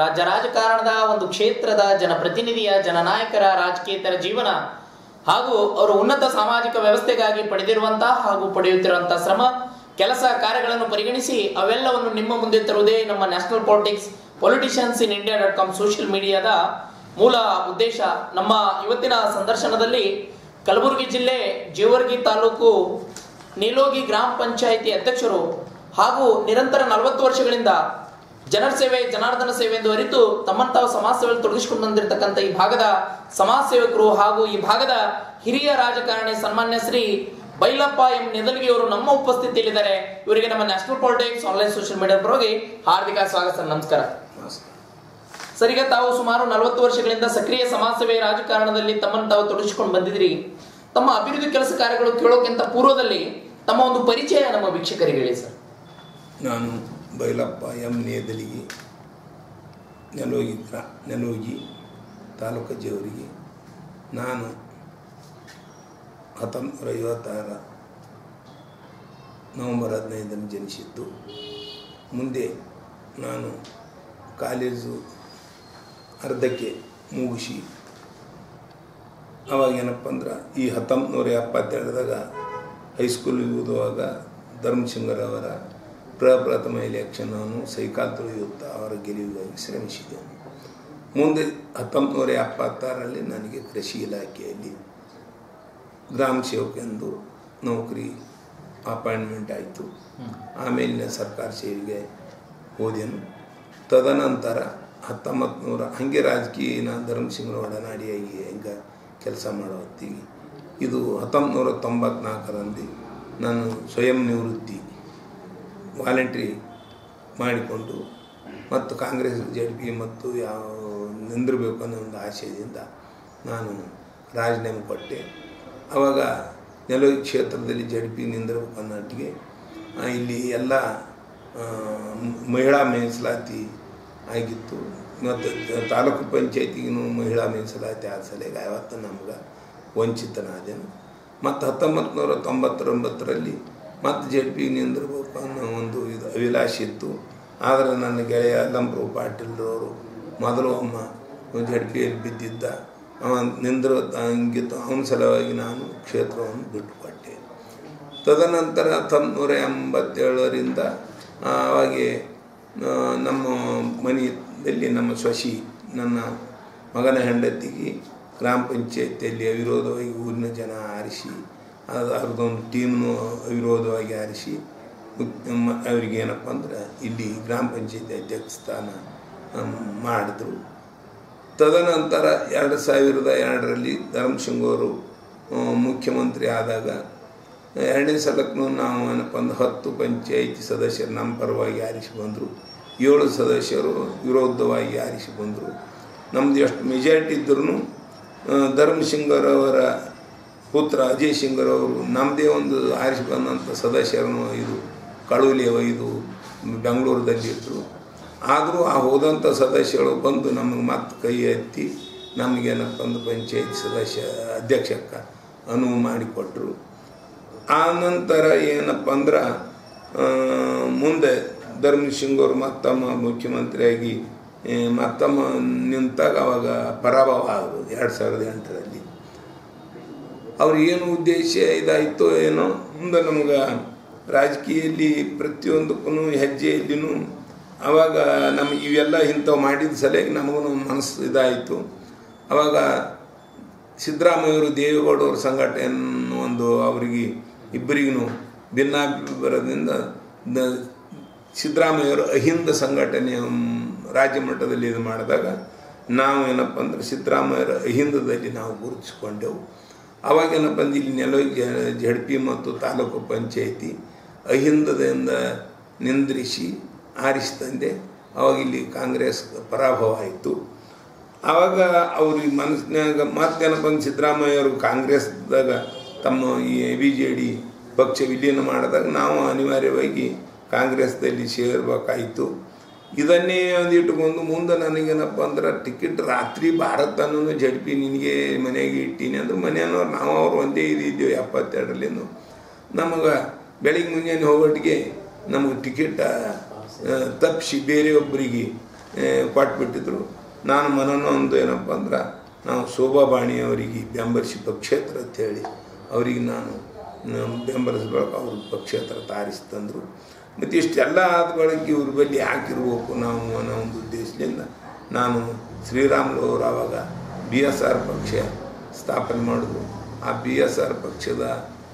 ರಾಜ್ಯ ರಾಜಕಾರಣದ ಒಂದು ಕ್ಷೇತ್ರದ ಜನಪ್ರತಿನಿಧಿಯ ಜನನಾಯಕರ ರಾಜಕೀಯೇತರ ಜೀವನ ಹಾಗೂ ಅವರು ಉನ್ನತ ಸಾಮಾಜಿಕ ವ್ಯವಸ್ಥೆಗಾಗಿ ಪಡೆದಿರುವಂತಹ ಹಾಗೂ ಪಡೆಯುತ್ತಿರುವಂತಹ ಶ್ರಮ ಕೆಲಸ ಕಾರ್ಯಗಳನ್ನು ಪರಿಗಣಿಸಿ ಅವೆಲ್ಲವನ್ನು ನಿಮ್ಮ ಮುಂದೆ ತರುವುದೇ ನಮ್ಮ national politics politicians in India dot com social ಮೀಡಿಯಾದ ಮೂಲ ಉದ್ದೇಶ ನಮ್ಮ ಇವತ್ತಿನ ಸಂದರ್ಶನದಲ್ಲಿ ಕಲಬುರಗಿ ಜಿಲ್ಲೆ ಜೇವರ್ಗಿ ತಾಲೂಕು ನೀಲೋಗಿ ಗ್ರಾಮ ಪಂಚಾಯಿತಿ ಅಧ್ಯಕ್ಷರು ಹಾಗೂ ನಿರಂತರ ನಲವತ್ತು ವರ್ಷಗಳಿಂದ ಜನರ ಸೇವೆ ಜನಾರ್ದನ ಸೇವೆ ಎಂದು ಅರಿತು ತಮ್ಮನ್ನು ತಾವು ಸಮಾಜ ಸೇವೆಯಲ್ಲಿ ತೊಡಗಿಸಿಕೊಂಡು ಬಂದಿರತಕ್ಕಂಥ ಈ ಭಾಗದ ಸಮಾಜ ಸೇವಕರು ಹಾಗೂ ಈ ಭಾಗದ ಹಿರಿಯ ರಾಜಕಾರಣಿ ಸನ್ಮಾನ್ಯ ಶ್ರೀ ಬೈಲಪ್ಪ ಎಂ ನೆದಲ್ಗಿ ಅವರು ನಮ್ಮ ಉಪಸ್ಥಿತಿಯಲ್ಲಿದ್ದಾರೆ ಇವರಿಗೆ ನಮ್ಮ national politics online social media ಪರವಾಗಿ ಹಾರ್ದಿಕ ಸ್ವಾಗತ ಸರ್ ನಮಸ್ಕಾರ ಸರ್ ಈಗ ತಾವು ಸುಮಾರು ನಲವತ್ತು ವರ್ಷಗಳಿಂದ ಸಕ್ರಿಯ ಸಮಾಜ ಸೇವೆ ರಾಜಕಾರಣದಲ್ಲಿ ತಮ್ಮನ್ನು ತಾವು ತೊಡಗಿಸಿಕೊಂಡು ಬಂದಿದ್ರಿ ತಮ್ಮ ಅಭಿವೃದ್ಧಿ ಕೆಲಸ ಕಾರ್ಯಗಳು ಕೇಳೋಕ್ಕಿಂತ ಪೂರ್ವದಲ್ಲಿ ತಮ್ಮ ಒಂದು ಪರಿಚಯ ನಮ್ಮ ವೀಕ್ಷಕರಿಗೆ ಹೇಳಿ ಸರ್ ನಾನು ಬೈಲಪ್ಪ ಎಂ ನೇದಲಿಗಿ ನೆಲೋಗಿ ಗ್ರಾ ನೆಲೋಗಿ ತಾಲೂಕು ಜೇವರಿಗೆ ನಾನು ಹತ್ತೊಂಬತ್ತು ಐವತ್ತಾರ ನವಂಬರ್ ಹದಿನೈದನ್ನು ಜನಿಸಿದ್ದು ಮುಂದೆ ನಾನು ಕಾಲೇಜು ಅರ್ಧಕ್ಕೆ ಮುಗಿಸಿ ಅವಾಗ ಏನಪ್ಪ ಅಂದ್ರೆ ಈ ಹತ್ತೊಂಬತ್ತು ನೂರ ಎಪ್ಪತ್ತೆರಡರಾಗ ಹೈಸ್ಕೂಲ್ ಓದುವಾಗ ಧರ್ಮಸಿಂಗರವರ ಪ್ರಪ್ರಥಮ ಎಲೆಕ್ಷನನ್ನು ಸೈಕಾಲ್ ತುಳಿಯುತ್ತಾ ಅವರ ಗೆಲುವಿಗಾಗಿ ಶ್ರಮಿಸಿದೆನು ಮುಂದೆ ಹತ್ತೊಂಬತ್ತು ನೂರ ಎಪ್ಪತ್ತಾರರಲ್ಲಿ ನನಗೆ ಕೃಷಿ ಇಲಾಖೆಯಲ್ಲಿ ಗ್ರಾಮ ಸೇವಕ ಎಂದು ನೌಕರಿ ಅಪಾಯಿಂಟ್ಮೆಂಟ್ ಆಯಿತು ಆಮೇಲಿನ ಸರ್ಕಾರ ಸೇವೆಗೆ ಹೋದೆನು ತದನಂತರ ಹತ್ತೊಂಬತ್ತು ನೂರ ಹಾಗೆ ರಾಜಕೀಯ ನಾ ಧರ್ಮಸಿಂಗ್ರ ಒಡನಾಡಿಯಾಗಿ ಹೆಂಗೆ ಕೆಲಸ ಮಾಡೋ ಹೊತ್ತಿಗೆ ಇದು ಹತ್ತೊಂಬತ್ತು ನೂರ ತೊಂಬತ್ನಾಲ್ಕರಲ್ಲಿ ನಾನು ಸ್ವಯಂ ನಿವೃತ್ತಿ ವಾಲಂಟ್ರಿ ಮಾಡಿಕೊಂಡು ಮತ್ತು ಕಾಂಗ್ರೆಸ್ ಜೆಡ್ ಪಿ ಮತ್ತು ಯಾವ ನಿಂದಿರಬೇಕು ಅನ್ನೋ ಒಂದು ಆಶಯದಿಂದ ನಾನು ರಾಜೀನಾಮೆ ಕೊಟ್ಟೆ ಆವಾಗ ನೆಲವಿ ಕ್ಷೇತ್ರದಲ್ಲಿ ಜಡ್ ಪಿ ನಿಂದಿರಬೇಕು ಅನ್ನೋಟ್ಟಿಗೆ ಆ, ಇಲ್ಲಿ ಎಲ್ಲ ಆ, ಮ್- ಮಹಿಳಾ ಮೀಸಲಾತಿ ಆಗಿತ್ತು ಮತ್ತು ತಾಲೂಕು ಪಂಚಾಯತಿಗೂ ಮಹಿಳಾ ಮೀಸಲಾತಿ ಆದ ಸಲಗ ಯಾವತ್ತು ನಮ್ಗೆ ವಂಚಿತನಾದೆನು ಮತ್ತು ಹತ್ತೊಂಬತ್ತು ನೂರ ತೊಂಬತ್ತೊಂಬತ್ತರಲ್ಲಿ ಮತ್ತು ಜೆಡ್ ಪಿ ನಿಂದಿರಬೇಕು ಅನ್ನೋ ಒಂದು ಇದು ಅಭಿಲಾಷೆ ಇತ್ತು ಆದರೆ ನನ್ನ ಗೆಳೆಯ ಅಲ್ಲಂಪ್ರಭು ಪಾಟೀಲ್ರವರು ಮೊದಲು ಒಮ್ಮ ಜೆಡ್ ಪಿಯಲ್ಲಿ ಬಿದ್ದಿದ್ದ ಅವ ನಿಂದ್ರ ಹಂಗಿತ್ತು ಅವನ ಸಲುವಾಗಿ ನಾನು ಕ್ಷೇತ್ರವನ್ನು ಬಿಟ್ಟುಕೊಟ್ಟೆ ತದನಂತರ ಹತ್ತೊಂಬತ್ತು ನೂರ ಎಂಬತ್ತೇಳರಿಂದ ಅವಾಗೆ ಆ, ನಮ್ಮ ಮನೆಯಲ್ಲಿ ನಮ್ಮ ಸೊಸಿ ನನ್ನ ಮಗನ ಹೆಂಡತಿಗೆ ಗ್ರಾಮ ಪಂಚಾಯತಿಯಲ್ಲಿ ಅವಿರೋಧವಾಗಿ ಊರಿನ ಜನ ಆರಿಸಿ ಅದು ಅವ್ರದ್ದೊಂದು ಟೀಮ್ನು ಅವಿರೋಧವಾಗಿ ಆರಿಸಿ ಮುಖ್ಯ- ಮ- ಅವ್ರಿಗೆ ಏನಪ್ಪ ಅಂದ್ರೆ ಇಲ್ಲಿ ಗ್ರಾಮ ಪಂಚಾಯತಿ ಅಧ್ಯಕ್ಷ ಸ್ಥಾನ ಆ, ಮಾಡಿದ್ರು ತದನಂತರ ಎರಡು ಸಾವಿರದ ಎರಡರಲ್ಲಿ ಧರ್ಮಸಿಂಗ್ ಅವರು ಆ, ಮುಖ್ಯಮಂತ್ರಿ ಆದಾಗ ಎರಡನೇ ಸಲಕ್ಕೂ ನಾವು ಏನಪ್ಪ ಅಂದ್ರೆ ಹತ್ತು ಪಂಚಾಯಿತಿ ಸದಸ್ಯರು ನಮ್ಮ ಪರವಾಗಿ ಆರಿಸಿ ಬಂದರು ಏಳು ಸದಸ್ಯರು ವಿರೋಧವಾಗಿ ಆರಿಸಿ ಬಂದರು ನಮ್ದು ಎಷ್ಟು ಮೆಜಾರಿಟಿ ಇದ್ರೂ ಧರ್ಮಸಿಂಗರವರ ಪುತ್ರ ಅಜಯ್ ಸಿಂಗರವರು ನಮ್ಮದೇ ಒಂದು ಆರಿಸಿ ಬಂದಂಥ ಸದಸ್ಯರನ್ನು ಇದು ಕಳುವಲಿ ಒಯ್ದು ಬೆಂಗಳೂರದಲ್ಲಿ ಇಟ್ಟರು ಆದರೂ ಆ ಹೋದಂಥ ಸದಸ್ಯರು ಬಂದು ನಮಗೆ ಮತ್ತೆ ಕೈ ಎತ್ತಿ ನಮಗೇನಪ್ಪ ಅಂದ್ರೆ ಪಂಚಾಯತ್ ಸದಸ್ಯ ಅಧ್ಯಕ್ಷಕ್ಕೆ ಅನುವು ಮಾಡಿಕೊಟ್ರು ಆ ನಂತರ ಏನಪ್ಪ ಅಂದ್ರೆ ಆ, ಮುಂದೆ ಧರ್ಮಸಿಂಗ್ ಅವರು ಮತ್ತಮ್ಮ ಮುಖ್ಯಮಂತ್ರಿಯಾಗಿ ಆ, ಮತ್ತಮ್ಮ ನಿಂತಾಗ ಅವಾಗ ಪರಾಭವ ಆಗೋದು ಎರಡು ಸಾವಿರದ ಎಂಟರಲ್ಲಿ ಅವ್ರ ಏನು ಉದ್ದೇಶ ಇದಾಯಿತೋ ಏನೋ ಮುಂದೆ ನಮ್ಗೆ ರಾಜಕೀಯಲ್ಲಿ ಪ್ರತಿಯೊಂದಕ್ಕೂ ಹೆಜ್ಜೆಯಲ್ಲಿನೂ ಅವಾಗ ನಮ್ಗೆ ಇವೆಲ್ಲ ಇಂಥವು ಮಾಡಿದ ಸಲುವಾಗಿ ನಮಗೂ ಮನಸ್ಸು ಇದಾಯಿತು ಅವಾಗ ಸಿದ್ದರಾಮಯ್ಯವರು ದೇವೇಗೌಡವ್ರ ಸಂಘಟನೆ ಒಂದು ಅವರಿಗೆ ಇಬ್ಬರಿಗೂ ಭಿನ್ನಾಭಿಪ್ರಾಯದಿಂದ ದ- ಸಿದ್ದರಾಮಯ್ಯವರು ಅಹಿಂದ ಸಂಘಟನೆ ರಾಜ್ಯ ಮಟ್ಟದಲ್ಲಿ ಇದು ಮಾಡಿದಾಗ ನಾವು ಏನಪ್ಪ ಅಂದ್ರೆ ಸಿದ್ದರಾಮಯ್ಯರ ಅಹಿಂದದಲ್ಲಿ ನಾವು ಗುರುತಿಸ್ಕೊಂಡೆವು ಅವಾಗ ಏನಪ್ಪ ಅಂದ್ರೆ ಇಲ್ಲಿ ನೆಲ ಜಡ್ ಪಿ ಮತ್ತು ತಾಲೂಕು ಪಂಚಾಯಿತಿ ಅಹಿಂದದಿಂದ ನಿಂದ್ರಿಸಿ ಆರಿಸಿ ತಂದೆ ಅವಾಗ ಇಲ್ಲಿ ಕಾಂಗ್ರೆಸ್ ಪರಾಭವ ಆಯಿತು ಆವಾಗ ಅವ್ರಿಗೆ ಮನಸ್ಸಿನಾಗ ಮತ್ತೇನಪ್ಪ ಅಂದ್ರೆ ಸಿದ್ದರಾಮಯ್ಯ ಅವರು ಕಾಂಗ್ರೆಸ್ದಾಗ ತಮ್ಮ ಈ ಬಿ ಜೆ ಡಿ ಪಕ್ಷ ವಿಲೀನ ಮಾಡಿದಾಗ ನಾವು ಅನಿವಾರ್ಯವಾಗಿ ಕಾಂಗ್ರೆಸ್ದಲ್ಲಿ ಸೇರ್ಬೇಕಾಯಿತು ಇದನ್ನೇ ಒಂದು ಇಟ್ಕೊಂಡು ಮುಂದೆ ನನಗೇನಪ್ಪ ಅಂದ್ರೆ ಟಿಕೆಟ್ ರಾತ್ರಿ ಭಾರತ್ ಅನ್ನೋನು ಜಡ್ಪಿ ನಿನಗೆ ಮನೆಗೆ ಇಟ್ಟೀನಿ ಅಂದ್ರೆ ಮನೆಯವ್ರು ನಾವು ಅವ್ರು ಒಂದೇ ಇದ್ದೀವಿ ಎಪ್ಪತ್ತೆರಡರಲ್ಲಿಂದು ನಮಗೆ ಬೆಳಿಗ್ಗೆ ಮುಂಜಾನೆ ಹೋಗೋಟಿಗೆ ನಮಗೆ ಟಿಕೆಟ್ ತಪ್ಪಿಸಿ ಬೇರೆಯೊಬ್ಬರಿಗೆ ಕೊಟ್ಬಿಟ್ಟಿದ್ರು ನಾನು ಮನನೊಂದು ಏನಪ್ಪ ಅಂದ್ರೆ ನಾವು ಶೋಭಾಬಾಣಿ ಅವರಿಗೆ ಬೆಂಬಲಿಸಿ ಪಕ್ಷೇತರ ಅಂತೇಳಿ ಅವರಿಗೆ ನಾನು ನಾನು ಬೆಂಬಲಿಸ್ಬೇಕು ಅವ್ರ ಪಕ್ಷೇತರ ತಾರಿಸ್ತಂದ್ರು ಮತ್ತು ಇಷ್ಟೆಲ್ಲ ಆದ ಬಳಿಕ ಇವ್ರ ಬಳಿ ಹಾಕಿರ್ಬೇಕು ನಾವು ಅನ್ನೋ ಒಂದು ಉದ್ದೇಶದಿಂದ ನಾನು ಶ್ರೀರಾಮುಲು ಅವರು ಆವಾಗ ಬಿ ಎಸ್ ಆರ್ ಪಕ್ಷ ಸ್ಥಾಪನೆ ಮಾಡಿದ್ರು ಆ ಬಿ ಎಸ್ ಆರ್ ಪಕ್ಷದ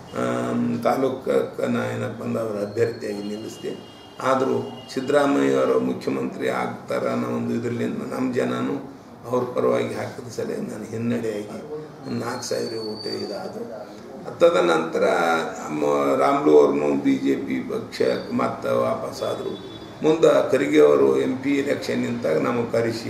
ತಾಲೂಕಕ್ಕೆ ನಾ ಏನಪ್ಪ ಅಂದ್ರೆ ಅವರ ಅಭ್ಯರ್ಥಿಯಾಗಿ ನಿಲ್ಲಿಸಿದೆ ಆದರೂ ಸಿದ್ದರಾಮಯ್ಯವರು ಮುಖ್ಯಮಂತ್ರಿ ಆಗ್ತಾರ ಅನ್ನೋ ಒಂದು ಇದರಿಂದ ನಮ್ಮ ಜನನು ಅವ್ರ ಪರವಾಗಿ ಹಾಕಿದ ಸಲ ನಾನು ಹಿನ್ನಡೆಯಾಗಿ ಒಂದು ನಾಲ್ಕು ಸಾವಿರ ಓಟ ಇದಾದ ತದ ನಂತರ ನಮ್ಮ ರಾಮ್ಲು ಅವ್ರನ್ನು ಬಿ ಜೆ ಪಿ ಪಕ್ಷಕ್ಕೆ ಮತ್ತೆ ವಾಪಸ್ ಆದರು ಮುಂದೆ ಖರ್ಗೆ ಅವರು ಎಂ ಪಿ ಎಲೆಕ್ಷನ್ ನಿಂತಾಗ ನಮಗೆ ಕರೆಸಿ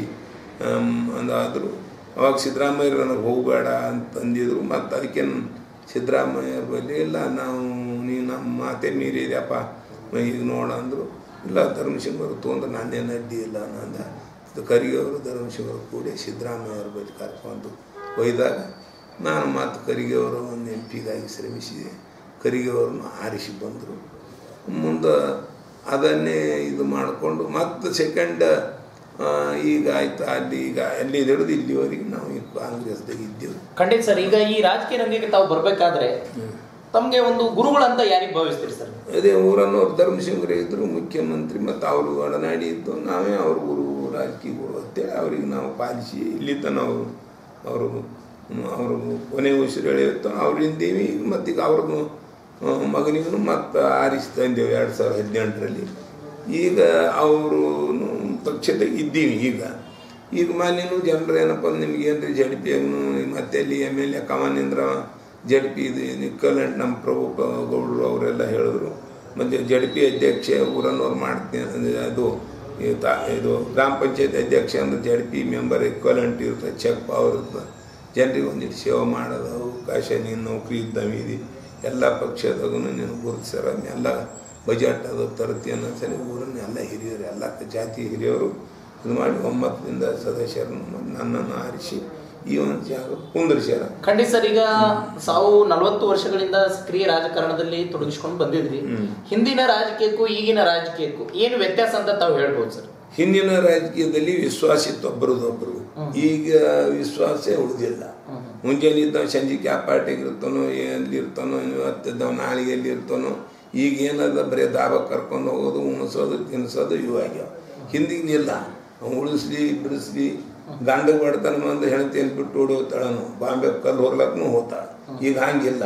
ಅಂದಾದರು ಅವಾಗ ಸಿದ್ದರಾಮಯ್ಯರು ನನಗೆ ಹೋಗಬೇಡ ಅಂತಂದಿದ್ರು ಮತ್ತು ಅದಕ್ಕೆ ಸಿದ್ದರಾಮಯ್ಯರ ಬಳಿ ಇಲ್ಲ ನಾವು ನೀನು ನಮ್ಮ ಮಾತೆ ಮೀರಿದ್ಯಪ್ಪ ಈಗ ನೋಡ ಅಂದರು ಇಲ್ಲ ಧರ್ಮಸಿಂಗರು ತೊಂದ್ರೆ ನಾನೇನು ಅಡ್ಡಿ ಇಲ್ಲ ಅನ್ನಂದ ಖರ್ಗೆ ಅವರು ಧರ್ಮಸಿಂಗರು ಕೂಡಿ ಸಿದ್ದರಾಮಯ್ಯವ್ರ ಬಳಿ ಕರ್ಕೊಂಡು ಒಯ್ದಾಗ ನಾನು ಮತ್ತು ಖರ್ಗೆ ಅವರು ಒಂದು ಎಂ ಪಿಗಾಗಿ ಶ್ರಮಿಸಿದೆ ಖರ್ಗೆ ಅವ್ರನ್ನ ಆರಿಸಿ ಬಂದರು ಮುಂದೆ ಅದನ್ನೇ ಇದು ಮಾಡಿಕೊಂಡು ಮತ್ತೆ ಸೆಕೆಂಡ್ ಈಗ ಆಯ್ತು ಅಲ್ಲಿ ಈಗ ಅಲ್ಲಿ ಹಿಡಿದು ಇಲ್ಲಿವರೆಗೆ ನಾವು ಈ ಕಾಂಗ್ರೆಸ್ದಾಗ ಇದ್ದೇವೆ ಖಂಡಿತ ಸರ್ ಈಗ ಈ ರಾಜಕೀಯ ರಂಗಕ್ಕೆ ತಾವು ಬರಬೇಕಾದ್ರೆ ತಮಗೆ ಒಂದು ಗುರುಗಳಂತ ಯಾರಿಗೆ ಭಾವಿಸ್ತೀರಿ ಸರ್ ಅದೇ ಊರನ್ನವ್ರು ಧರ್ಮಸಿಂಗ್ರೆ ಇದ್ದರು ಮುಖ್ಯಮಂತ್ರಿ ಮತ್ತು ಅವರು ಒಡನಾಡಿ ಇದ್ದು ನಾವೇ ಅವ್ರ ಗುರು ರಾಜಕೀಯ ಗುರು ಅಂತೇಳಿ ಅವ್ರಿಗೆ ನಾವು ಪಾಲಿಸಿ ಇಲ್ಲಿ ತನಕ ಅವರು ಅವರು ಅವರು ಕೊನೆ ಉಸಿರು ಎಳೆಯುತ್ತೋ ಅವ್ರಿಂದೀವಿ ಮತ್ತು ಈಗ ಅವ್ರದ್ದು ಮಗನಿಗೂ ಮತ್ತು ಆರಿಸಿ ತಂದೇವು ಎರಡು ಸಾವಿರದ ಹದಿನೆಂಟರಲ್ಲಿ ಈಗ ಅವರು ಪಕ್ಷದಾಗ ಇದ್ದೀವಿ ಈಗ ಈಗ ಮಾನ್ಯನು ಜನರು ಏನಪ್ಪ ಅಂದ್ರೆ ನಿಮ್ಗೆ ಏನ್ರಿ ಜಡ್ ಪಿ ಮತ್ತೆ ಅಲ್ಲಿ ಎಮ್ ಎಲ್ ಎ ಕಮಾನಿಂದ್ರ ಜಡ್ ಪಿ ಇದು ನಿಕ್ಕಲೆಂಟ್ ನಮ್ಮ ಪ್ರಭು ಗೌಡರು ಅವರೆಲ್ಲ ಹೇಳಿದ್ರು ಮತ್ತು ಜಡ್ ಪಿ ಅಧ್ಯಕ್ಷ ಊರನ್ನವ್ರು ಮಾಡ್ತೀನಿ ಅಂದ್ರೆ ಅದು ಈ ತಾ ಇದು ಗ್ರಾಮ ಪಂಚಾಯತ್ ಅಧ್ಯಕ್ಷ ಅಂದ್ರೆ ಜಡ್ ಪಿ ಮೆಂಬರ್ ಇಕ್ವಲೆಂಟ್ ಇರ್ತದೆ ಚೆಕ್ ಪವರ್ ಇರ್ತದೆ ಜನರಿಗೆ ಒಂದಿಟ್ಟು ಸೇವೆ ಮಾಡೋದು ಅವಕಾಶ ನೀನು ನೌಕರಿ ಇದ್ದಾವಿದಿ ಎಲ್ಲ ಪಕ್ಷದಾಗೂ ನೀನು ಗುರುತಿಸ್ಯಾರ ಎಲ್ಲ ಬಜೆಟ್ ಅದು ತರತಿ ಅನ್ನೋ ಸರಿ ಊರನ್ನ ಎಲ್ಲ ಹಿರಿಯರು ಎಲ್ಲ ಜಾತಿ ಹಿರಿಯರು ಇದು ಮಾಡಿ ಒಂಬತ್ತರಿಂದ ಸದಸ್ಯರನ್ನು ನನ್ನನ್ನು ಆರಿಸಿ ಈ ಒಂದು ಜಾಗ ಕುಂದಿರ್ಸ್ಯಾರ ಖಂಡಿತ ಸರ್ ಈಗ ಸಾವು ನಲವತ್ತು ವರ್ಷಗಳಿಂದ ಸಕ್ರಿಯ ರಾಜಕಾರಣದಲ್ಲಿ ತೊಡಗಿಸ್ಕೊಂಡು ಬಂದಿದ್ರಿ ಹಿಂದಿನ ರಾಜಕೀಯಕ್ಕೂ ಈಗಿನ ರಾಜಕೀಯಕ್ಕೂ ಏನು ವ್ಯತ್ಯಾಸ ಅಂತ ತಾವು ಹೇಳ್ಬೋದು ಸರ್ ಹಿಂದಿನ ರಾಜಕೀಯದಲ್ಲಿ ವಿಶ್ವಾಸ ಇತ್ತು ಒಬ್ಬರದೊಬ್ಬರು ಈಗ ವಿಶ್ವಾಸ ಉಳಿದಿಲ್ಲ ಮುಂಜಾನೆ ಇದ್ದವ ಸಂಜೆಗೆ ಆ ಪಾರ್ಟಿಗೆ ಇರ್ತಾನೋ ಎಲ್ಲಿ ಇರ್ತಾನೋ ಇವತ್ತಿದ್ದವ ನಾಳೆಗೆ ಎಲ್ಲಿ ಇರ್ತಾನೋ ಈಗ ಏನದ ಬರೀ ದಾಬ ಕರ್ಕೊಂಡು ಹೋಗೋದು ಉಣಿಸೋದು ತಿನ್ನಿಸೋದು ಇವು ಆಗ್ಯಾವ ಹಿಂದಿಗಿನಿಲ್ಲ ಉಳಿಸ್ಲಿ ಬಿಡಿಸ್ಲಿ ಗಂಡ ಬಡ್ತಾನ ಬಂದು ಹೆಣ್ತಿಯನ್ನು ಬಿಟ್ಟು ಓಡೋತಾಳನು ಬಾಂಬೆ ಕಲ್ಲು ಹೋಗ್ಲಕ್ಕೂ ಹೋತಾಳ ಈಗ ಹಂಗಿಲ್ಲ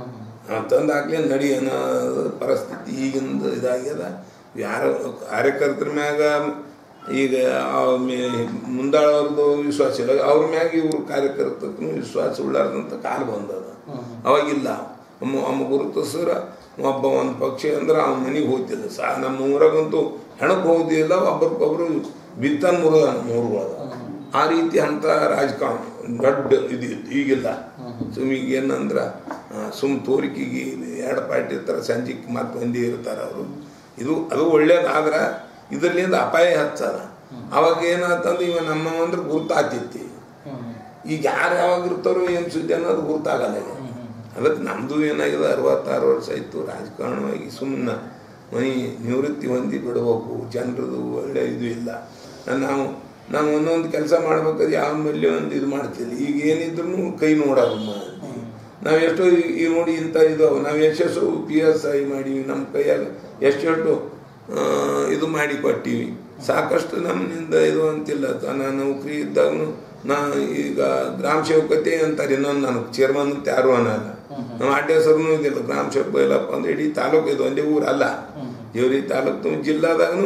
ತಂದು ಹಾಕ್ಲಿ ನಡಿ ಅನ್ನೋ ಪರಿಸ್ಥಿತಿ ಈಗಿಂದ ಇದಾಗ್ಯದ ಯಾರು ಕಾರ್ಯಕರ್ತರ ಮ್ಯಾಗ ಈಗ ಮುಂದಾಳವ್ರದ್ದು ವಿಶ್ವಾಸ ಇಲ್ಲ ಅವ್ರ ಮ್ಯಾಗ ಇವ್ರ ಕಾರ್ಯಕರ್ತಕ್ಕೂ ವಿಶ್ವಾಸ ಉಳ್ಳಾರ್ದಂಥ ಕಾಲ ಬಂದದ ಅವಾಗಿಲ್ಲ ಅಮ್ಮ ಅಮ್ಮ ಗುರುತಿಸ್ರ ಒಬ್ಬ ಒಂದು ಪಕ್ಷ ಅಂದ್ರೆ ಅವನ ಮನೆಗೆ ಹೋಗ್ತಿಲ್ಲ ಸಾ ನಮ್ಮ ಊರಾಗಂತೂ ಹೆಣಕ್ಕೆ ಹೋಗೋದಿಲ್ಲ ಒಬ್ಬರಿಗೊಬ್ರು ಬಿತ್ತನ್ ಮುರಿದ ಮೂರುಗಳದ ಆ ರೀತಿ ಅಂತ ರಾಜಕಾರಣ ದೊಡ್ಡ ಇದು ಇತ್ತು. ಈಗಿಲ್ಲ ಸುಮ್ ಈಗ ಏನಂದ್ರೆ ಸುಮ್ ತೋರಿಕೆಗೆ ಎರಡು ಪಾರ್ಟಿ ಇರ್ತಾರೆ ಸಂಜೆಗೆ ಮತ್ತೆ ಮಂದಿ ಇರ್ತಾರೆ ಅವರು ಇದು ಅದು ಒಳ್ಳೇದಾದ್ರೆ ಇದರಿಂದ ಅಪಾಯ ಹಚ್ಚದ ಅವಾಗ ಏನಾತಂದ್ರೆ ಇವ ನಮ್ಮ ಅಂದ್ರೆ ಗುರ್ತಾತಿತ್ತಿ ಈಗ ಯಾರು ಯಾವಾಗ ಇರ್ತಾರೋ ಏನು ಸುದ್ದಿ ಅನ್ನೋದು ಗುರ್ತಾಗಲ್ಲ ಈಗ ಅದಕ್ಕೆ ನಮ್ಮದು ಏನಾಗಿದೆ ಅರವತ್ತಾರು ವರ್ಷ ಆಯಿತು ರಾಜಕಾರಣವಾಗಿ ಸುಮ್ಮನೆ ಮನೆ ನಿವೃತ್ತಿ ಹೊಂದಿ ಬಿಡಬೇಕು ಜನರದು ಒಳ್ಳೆ ಇದು ಇಲ್ಲ ನಾವು ನಾವು ಒಂದೊಂದು ಕೆಲಸ ಮಾಡ್ಬೇಕಾದ್ರೆ ಯಾವ ಮೇಲೆ ಒಂದು ಇದು ಮಾಡ್ತೀವಿ ಈಗ ಏನಿದ್ರು ಕೈ ನೋಡೋದು ನಾವು ಎಷ್ಟೋ ಈ- ಈ ನೋಡಿ ಇಂಥ ಇದು ನಾವು ಎಷ್ಟೆಷ್ಟು ಪಿ ಎಸ್ ಐ ಮಾಡೀವಿ ನಮ್ಮ ಕೈಯಾಗ ಎಷ್ಟೆಷ್ಟು ಆ, ಇದು ಮಾಡಿ ಕೊಟ್ಟಿವಿ ಸಾಕಷ್ಟು ನಮ್ಮಿಂದ ಇದು ಅಂತಿಲ್ಲ ತ- ನಾನು ನೌಕರಿ ಇದ್ದಾಗನು ನಾ ಈಗ ಗ್ರಾಮ ಸೇವಕತೆ ಅಂತಾರೆ ಇನ್ನೊಂದು ನನಗೆ ಚೇರ್ಮನ್ ಅಂತ ಯಾರು ಅನ್ನಲ್ಲ ನಾವು ಅಡ್ಡ ಹೆಸರು ಇದಿಲ್ಲ ಗ್ರಾಮ ಸೇವಕ ಇಲ್ಲಪ್ಪ ಅಂದ್ರೆ ಇಡೀ ತಾಲೂಕು ಇದು ಒಂದೇ ಊರು ಅಲ್ಲ ಜೇವರಿ ತಾಲೂಕು ಜಿಲ್ಲಾದಾಗೂ